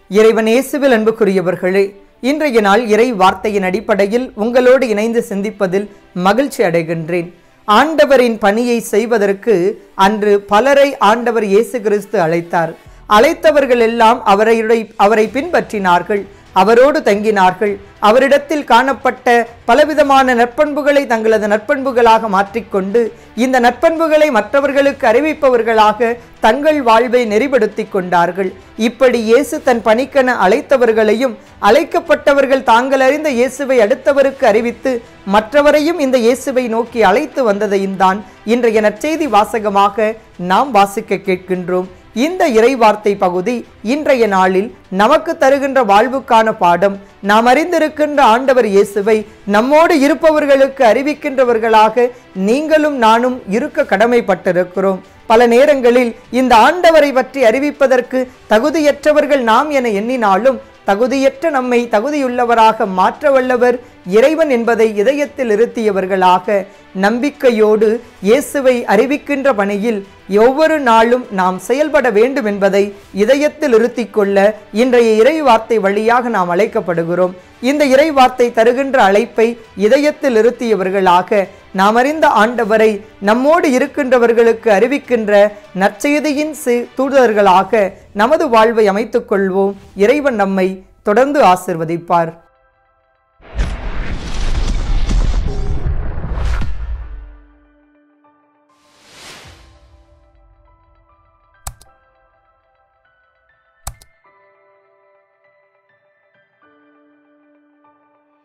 இறைவன் இயேசுவில் அன்புக்குரியவர்களே இன்றைய நாள் இறை வார்த்தையின் அடிப்படையில் உங்களோடு இணைந்து சிந்திப்பதில் மகிழ்ச்சி அடைகின்றேன் ஆண்டவரின் பணியை செய்வதற்கு அன்று பலரை ஆண்டவர் இயேசு கிறிஸ்து அழைத்தார் அழைத்தவர்கள் எல்லாம் அவரை அவரை பின்பற்றினார்கள் அவரோடு தங்கினார்கள் அவரிடத்தில் காணப்பட்ட பலவிதமான நற்பண்புகளை தங்களது நற்பண்புகளாக மாற்றிக்கொண்டு இந்த நற்பண்புகளை மற்றவர்களுக்கு அறிவிப்பவர்களாக தங்கள் வாழ்வை நெறிப்படுத்தி கொண்டார்கள் இப்படி இயேசு தன் பணிக்கென அழைத்தவர்களையும் அழைக்கப்பட்டவர்கள் தாங்கள் அறிந்த இயேசுவை அடுத்தவருக்கு அறிவித்து மற்றவரையும் இந்த இயேசுவை நோக்கி அழைத்து வந்ததையும் தான் இன்றைய நற்செய்தி வாசகமாக நாம் வாசிக்க கேட்கின்றோம் இந்த இறைவார்த்தை பகுதி இன்றைய நாளில் நமக்கு தருகின்ற வாழ்வுக்கான பாடம் நாம் அறிந்திருக்கின்ற ஆண்டவர் இயேசுவை நம்மோடு இருப்பவர்களுக்கு அறிவிக்கின்றவர்களாக நீங்களும் நானும் இருக்க கடமைப்பட்டிருக்கிறோம் பல நேரங்களில் இந்த ஆண்டவரை பற்றி அறிவிப்பதற்கு தகுதியற்றவர்கள் நாம் என எண்ணினாலும் தகுதியற்ற நம்மை தகுதியுள்ளவராக மாற்ற வல்லவர் இறைவன் என்பதை இதயத்தில் இருத்தியவர்களாக நம்பிக்கையோடு இயேசுவை அறிவிக்கின்ற பணியில் ஒவ்வொரு நாளும் நாம் செயல்பட வேண்டும் என்பதை இதயத்தில் இருத்திக் கொள்ள இன்றைய இறை வார்த்தை வழியாக நாம் அழைக்கப்படுகிறோம் இந்த இறை வார்த்தை தருகின்ற அழைப்பை இதயத்தில் இருத்தியவர்களாக நாம் அறிந்த ஆண்டவரை நம்மோடு இருக்கின்றவர்களுக்கு அறிவிக்கின்ற நற்செய்தியின் தூதர்களாக நமது வாழ்வை அமைத்துக் கொள்வோம் இறைவன் நம்மை தொடர்ந்து ஆசிர்வதிப்பார்